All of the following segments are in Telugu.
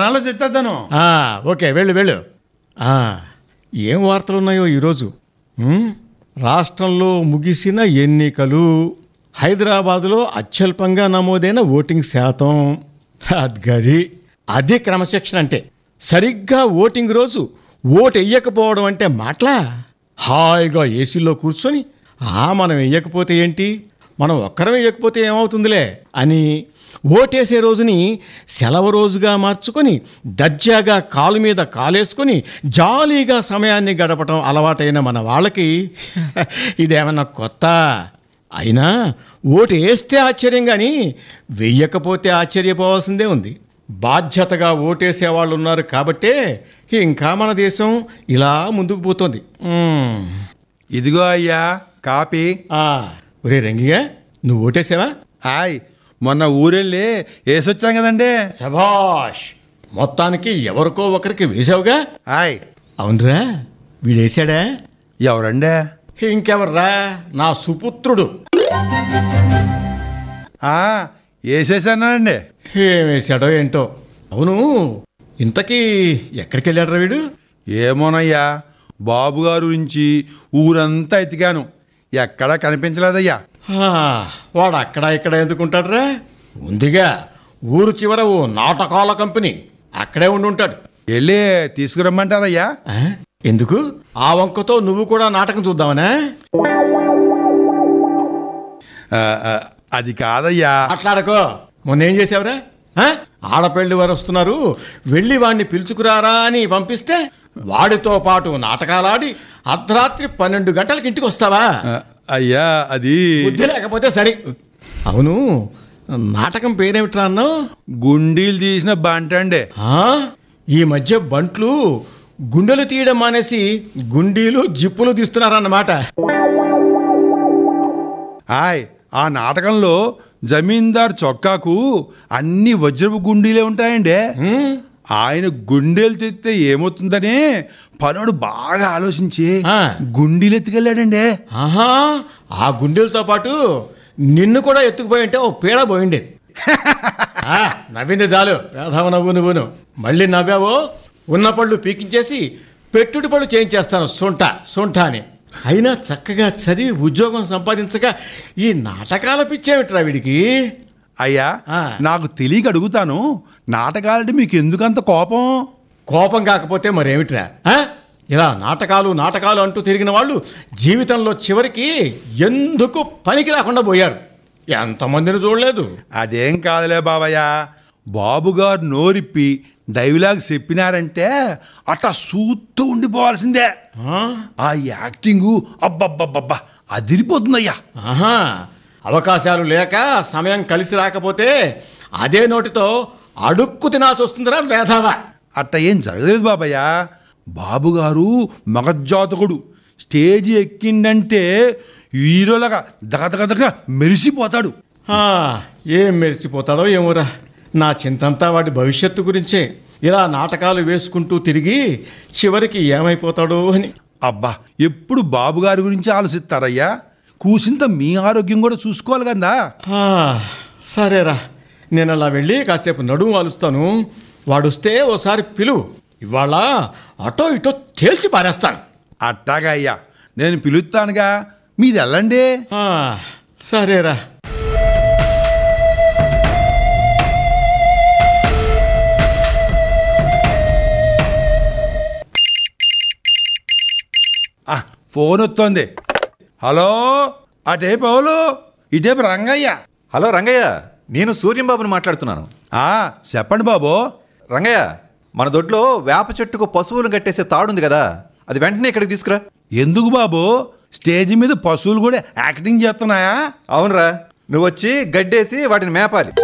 పట్టణాల్లో తెచ్చేద్దాను ఆ, ఓకే వెళ్ళు వెళ్ళు ఆ, ఏం వార్తలు ఉన్నాయో ఈరోజు ఉమ్, రాష్ట్రంలో ముగిసిన ఎన్నికలు హైదరాబాదులో అత్యల్పంగా నమోదైన ఓటింగ్ శాతం అద్గది అదే క్రమశిక్షణ అంటే సరిగ్గా ఓటింగ్ రోజు ఓటు వెయ్యకపోవడం అంటే మాటలా హాయిగా ఏసీలో కూర్చొని ఆ మనం వెయ్యకపోతే ఏంటి మనం ఒక్కరం వెయ్యకపోతే ఏమవుతుందిలే అని ఓటేసే రోజుని సెలవు రోజుగా మార్చుకొని దర్జాగా కాలు మీద కాలేసుకొని జాలీగా సమయాన్ని గడపటం అలవాటైన మన వాళ్ళకి ఇదేమన్నా కొత్త అయినా ఓటు వేస్తే ఆశ్చర్యం కానీ వెయ్యకపోతే ఆశ్చర్యపోవాల్సిందే ఉంది బాధ్యతగా ఓటేసే వాళ్ళు ఉన్నారు కాబట్టే ఇంకా మన దేశం ఇలా ముందుకు పోతుంది మ్మ్. ఇదిగో అయ్యా కాపీ ఆ, ఒరే రంగిగా నువ్వు ఓటేసావా హాయ్ మొన్న ఊరెళ్ళి వేసొచ్చాం కదండి శభాష్ మొత్తానికి ఎవరికో ఒకరికి వేసావుగా హాయ్ అవునరా వీడేశాడా ఎవరండి ఇంకెవర్రా నా సుపుత్రుడు ఆ, వేసేసానండి ఏం వేశాడో ఏంటో అవును ఇంతకీ ఎక్కడికి వెళ్ళాడు వీడు ఏమోనయ్యా బాబు గారు నుంచి ఊరంతా ఎతికాను ఎక్కడా కనిపించలేదయ్యా ఆ, వాడు అక్కడ ఇక్కడ ఎందుకుంటాడురా ఉందిగా ఊరు చివర ఓ నాటకాల కంపెనీ అక్కడే ఉండి ఉంటాడు వెళ్ళి తీసుకురమ్మంటారయ్యా ఆ, ఎందుకు ఆ వంకతో నువ్వు కూడా నాటకం చూద్దామనా ఆ, ఆ, అది కాదయ్యా మాట్లాడకో మొన్న ఏం చేసావురా ఆ? ఆడపెళ్లి వారు వస్తున్నారు వెళ్ళి వాడిని పిలుచుకురారా అని పంపిస్తే వాడితో పాటు నాటకాలాడి అర్ధరాత్రి పన్నెండు గంటలకి ఇంటికి వస్తావా ఆ, అయ్యా అది బుద్ధి లేకపోతే సరే అవును నాటకం పేరేమిట్రా అన్నావు గుండీలు తీసిన బంట అండి ఆ? ఈ మధ్య బంట్లు గుండెలు తీయడం మానేసి గుండీలు జిప్పులు తీస్తున్నారన్నమాట హాయ్ ఆ నాటకంలో జమీందార్ చొక్కాకు అన్ని వజ్రపు గుండీలే ఉంటాయండి ఉమ్, ఆయన గుండెలు తెస్తే ఏమవుతుందని పనుడు బాగా ఆలోచించి ఆ. గుండీలు ఎత్తుకెళ్ళాడండి ఆహా ఆ గుండెలతో పాటు నిన్ను కూడా ఎత్తుకుపోయి ఉంటే ఓ పీడ పోయిండేది ఆ, నవ్వింది చాలు వేధవ నవ్వు నువ్వును మళ్ళీ నవ్వావో ఉన్న పళ్ళు పీకించేసి పెట్టుడు పళ్ళు చేయించేస్తాను సొంట సొంట అని అయినా చక్కగా చదివి ఉద్యోగం సంపాదించగా ఈ నాటకాల పిచ్చేమిట్రా వీడికి అయ్యా ఆ. నాకు తెలియక అడుగుతాను నాటకాలంటే మీకు ఎందుకంత కోపం కోపం కాకపోతే మరేమిట్రా ఆ? ఇలా నాటకాలు నాటకాలు అంటూ తిరిగిన వాళ్ళు జీవితంలో చివరికి ఎందుకు పనికి రాకుండా పోయారు ఎంతమందిని చూడలేదు అదేం కాదులే బాబయ్య బాబుగారు నోరిప్పి డైలాగ్ చెప్పినారంటే అట్లా సూత్తూ ఉండిపోవాల్సిందే ఆ? ఆ యాక్టింగు అబ్బబ్బబ్బబ్బా అదిరిపోతుందయ్యా ఆహా అవకాశాలు లేక సమయం కలిసి రాకపోతే అదే నోటితో అడుక్కు తినాల్సి వస్తుందిరా వేధావా అట్ట ఏం జరగలేదు బాబయ్య బాబుగారు మగజాతకుడు స్టేజ్ ఎక్కిండంటే హీరోలాగా దగదగదగ మెరిసిపోతాడు ఆ, ఏం మెరిసిపోతాడో ఏమోరా నా చింతంతా వాడి భవిష్యత్తు గురించే ఇలా నాటకాలు వేసుకుంటూ తిరిగి చివరికి ఏమైపోతాడో అని అబ్బా ఎప్పుడు బాబుగారి గురించి ఆలోచిస్తారయ్యా కూసింత మీ ఆరోగ్యం కూడా చూసుకోవాలి కదా ఆ, సరేరా నేను అలా వెళ్ళి కాసేపు నడుము వాలుస్తాను వాడొస్తే ఓసారి పిలువు ఇవాళ అటో ఇటో తేల్చి పారేస్తాను అట్టాగా అయ్యా నేను పిలుస్తానుగా మీరు వెళ్ళండి ఆ, సరేరా ఆ, ఫోన్ వస్తోంది హలో అటే పౌలు ఇటేపు రంగయ్య హలో రంగయ్య నేను సూర్యంబాబుని మాట్లాడుతున్నాను ఆ, చెప్పండి బాబు రంగయ్య మన దొడ్లో వేప చెట్టుకు పశువులు కట్టేసే తాడుంది కదా అది వెంటనే ఇక్కడికి తీసుకురా ఎందుకు బాబు స్టేజ్ మీద పశువులు కూడా యాక్టింగ్ చేస్తున్నాయా అవునరా నువ్వు వచ్చి గడ్డేసి వాటిని మేపాలి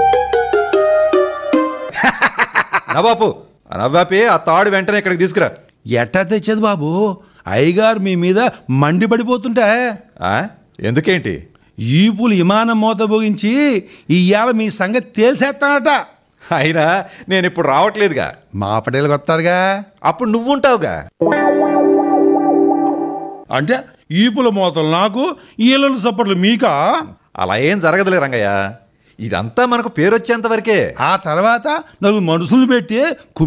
నవాపు ఆ నవ్వాపి ఆ తాడు వెంటనే ఇక్కడికి తీసుకురా ఎట్టా తెచ్చేది బాబు అయ్యగారు మీ మీద మండిపడిపోతుంటే ఆ? ఎందుకేంటి ఈపులు విమానం మూత భోగించి ఇవాళ మీ సంగతి తేల్చేస్తానట అయినా నేను ఇప్పుడు రావట్లేదుగా మా పటేలకు వస్తారుగా అప్పుడు నువ్వు ఉంటావుగా అంటే ఈపుల మూతలు నాకు ఈలల సప్పట్లు మీకా అలా ఏం జరగదులే రంగయ్య ఇదంతా మనకు పేరు వచ్చేంత వరకే ఆ తర్వాత నలుగురు మనుషులు పెట్టి